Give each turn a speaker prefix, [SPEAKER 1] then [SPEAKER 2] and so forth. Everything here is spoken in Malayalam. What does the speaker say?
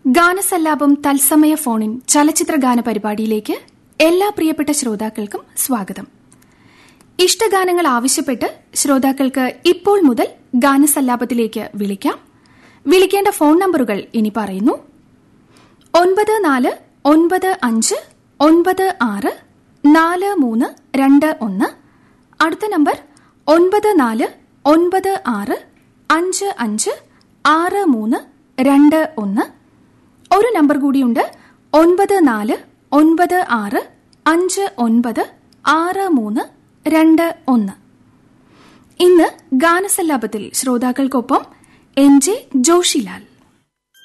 [SPEAKER 1] ഗാനസല്ലാപം തത്സമയ ഫോണിൻ ചലച്ചിത്ര ഗാന പരിപാടിയിലേക്ക് എല്ലാ പ്രിയപ്പെട്ട ശ്രോതാക്കൾക്കും സ്വാഗതം ഇഷ്ടഗാനങ്ങൾ ആവശ്യപ്പെട്ട് ശ്രോതാക്കൾക്ക് ഇപ്പോൾ മുതൽ ഗാനസല്ലാപത്തിലേക്ക് വിളിക്കാം വിളിക്കേണ്ട ഫോൺ നമ്പറുകൾ ഇനി പറയുന്നു ഒൻപത് നാല് ഒൻപത് അഞ്ച് ഒൻപത് ആറ് നാല് മൂന്ന് രണ്ട് ഒന്ന് അടുത്ത നമ്പർ ഒൻപത് നാല് ഒൻപത് ആറ് അഞ്ച് അഞ്ച് ആറ് മൂന്ന് രണ്ട് ഒന്ന് ഒരു നമ്പർ കൂടിയുണ്ട് ഒൻപത് നാല് ഒൻപത് ആറ് അഞ്ച് ഒൻപത് ആറ് മൂന്ന് രണ്ട് ഒന്ന് ഇന്ന് ഗാനസല്ലാപത്തിൽ ശ്രോതാക്കൾക്കൊപ്പം എൻ ജെ ജോഷിലാൽ